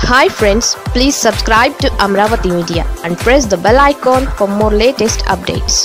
hi friends please subscribe to Amaravati media and press the bell icon for more latest updates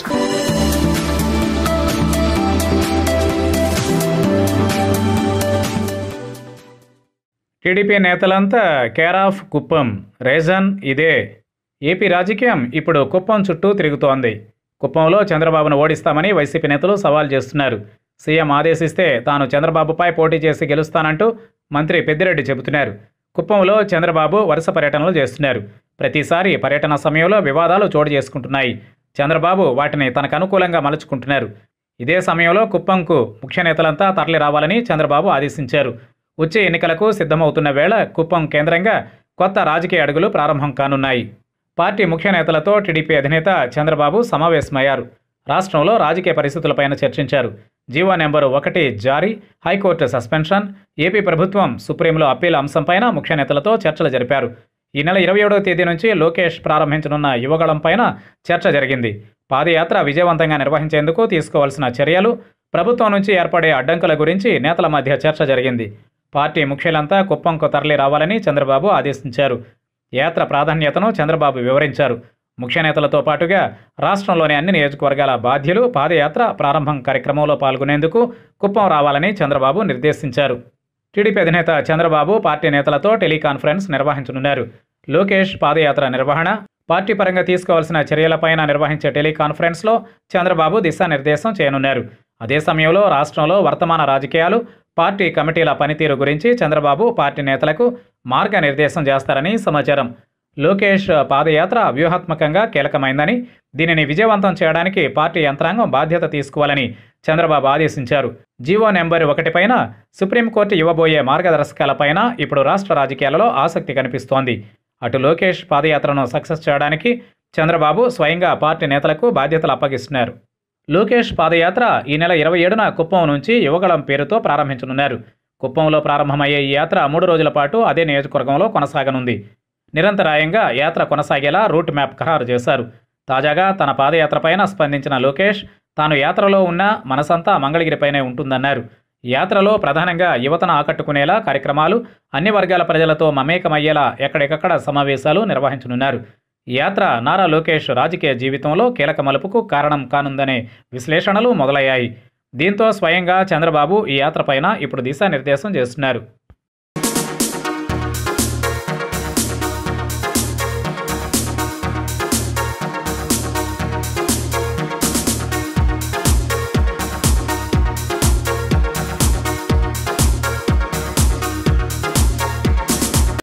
TDP నేతలంతా care of Kuppam reason ఇదే AP రాజకీయం ఇప్పుడు కుప్పం చుట్టూ తిరుగుతోంది కుప్పంలో చంద్రబాబును ఓడిస్తామని వైసీపీ నేతలు సవాల్ చేస్తున్నారు సీఎం ఆదేశిస్తే తాను చంద్రబాబుపై పోటీ చేసి గెలుస్తానంటూ మంత్రి పెద్దిరెడ్డి చెబుతున్నారు కుప్పంలో చంద్రబాబు వరుస పర్యటనలు చేస్తున్నారు ప్రతిసారి పర్యటన సమయంలో వివాదాలు చోటు చేసుకుంటున్నాయి చంద్రబాబు వాటిని తనకు అనుకూలంగా మలుచుకుంటున్నారు ఇదే సమయంలో కుప్పంకు ముఖ్య నేతలంతా తరలి రావాలని చంద్రబాబు ఆదేశించారు వచ్చే ఎన్నికలకు సిద్ధమవుతున్న వేళ కుప్పం కేంద్రంగా కొత్త రాజకీయ అడుగులు ప్రారంభం కానున్నాయి పార్టీ ముఖ్య నేతలతో టీడీపీ అధినేత చంద్రబాబు సమావేశమయ్యారు రాష్ట్రంలో రాజకీయ పరిస్థితులపైన చర్చించారు జీవో నెంబరు ఒకటి జారీ హైకోర్టు సస్పెన్షన్ ఏపీ ప్రభుత్వం సుప్రీంలో అప్పీల్ అంశంపైన ముఖ్య నేతలతో చర్చలు జరిపారు ఈ నెల ఇరవై ఏడవ తేదీ నుంచి లోకేష్ ప్రారంభించనున్న యువగళం పైన చర్చ జరిగింది పాదయాత్ర విజయవంతంగా నిర్వహించేందుకు తీసుకోవాల్సిన చర్యలు ప్రభుత్వం నుంచి ఏర్పడే అడ్డంకుల గురించి నేతల మధ్య చర్చ జరిగింది పార్టీ ముఖ్యులంతా కుప్పంకు తరలి రావాలని చంద్రబాబు ఆదేశించారు యాత్ర ప్రాధాన్యతను చంద్రబాబు వివరించారు ముఖ్య నేతలతో పాటుగా రాష్ట్రంలోని అన్ని నియోజకవర్గాల బాధ్యులు పాదయాత్ర ప్రారంభం కార్యక్రమంలో పాల్గొనేందుకు కుప్పం రావాలని చంద్రబాబు నిర్దేశించారు టీడీపీ అధినేత చంద్రబాబు పార్టీ నేతలతో టెలికాన్ఫరెన్స్ నిర్వహించనున్నారు లోకేష్ పాదయాత్ర నిర్వహణ పార్టీ పరంగా తీసుకోవాల్సిన చర్యలపైన నిర్వహించే టెలికాన్ఫరెన్స్లో చంద్రబాబు దిశానిర్దేశం చేయనున్నారు అదే సమయంలో రాష్ట్రంలో వర్తమాన రాజకీయాలు పార్టీ కమిటీల పనితీరు గురించి చంద్రబాబు పార్టీ నేతలకు మార్గనిర్దేశం చేస్తారని సమాచారం లోకేష్ పాదయాత్ర వ్యూహాత్మకంగా కీలకమైందని దీనిని విజయవంతం చేయడానికి పార్టీ యంత్రాంగం బాధ్యత తీసుకోవాలని చంద్రబాబు ఆదేశించారు జీవో నెంబర్ ఒకటిపైన సుప్రీంకోర్టు ఇవ్వబోయే మార్గదర్శకాలపైన ఇప్పుడు రాష్ట్ర రాజకీయాలలో ఆసక్తి కనిపిస్తోంది అటు లోకేష్ పాదయాత్రను సక్సెస్ చేయడానికి చంద్రబాబు స్వయంగా పార్టీ నేతలకు బాధ్యతలు అప్పగిస్తున్నారు లోకేష్ పాదయాత్ర ఈ నెల ఇరవై ఏడున కుప్పం నుంచి యువగళం పేరుతో ప్రారంభించనున్నారు కుప్పంలో ప్రారంభమయ్యే ఈ యాత్ర మూడు రోజుల పాటు అదే నియోజకవర్గంలో కొనసాగనుంది నిరంతరాయంగా యాత్ర కొనసాగేలా రూట్ మ్యాప్ ఖరారు చేశారు తాజాగా తన పాదయాత్రపైన స్పందించిన లోకేష్ తాను యాత్రలో ఉన్న మనసంతా మంగళగిరిపైనే ఉంటుందన్నారు యాత్రలో ప్రధానంగా యువతను ఆకట్టుకునేలా కార్యక్రమాలు అన్ని వర్గాల ప్రజలతో మమేకమయ్యేలా ఎక్కడికక్కడ సమావేశాలు నిర్వహించనున్నారు ఈ యాత్ర నారా లోకేష్ రాజకీయ జీవితంలో కీలక మలుపుకు కారణం కానుందనే విశ్లేషణలు మొదలయ్యాయి దీంతో స్వయంగా చంద్రబాబు ఈ యాత్రపైన ఇప్పుడు దిశానిర్దేశం చేస్తున్నారు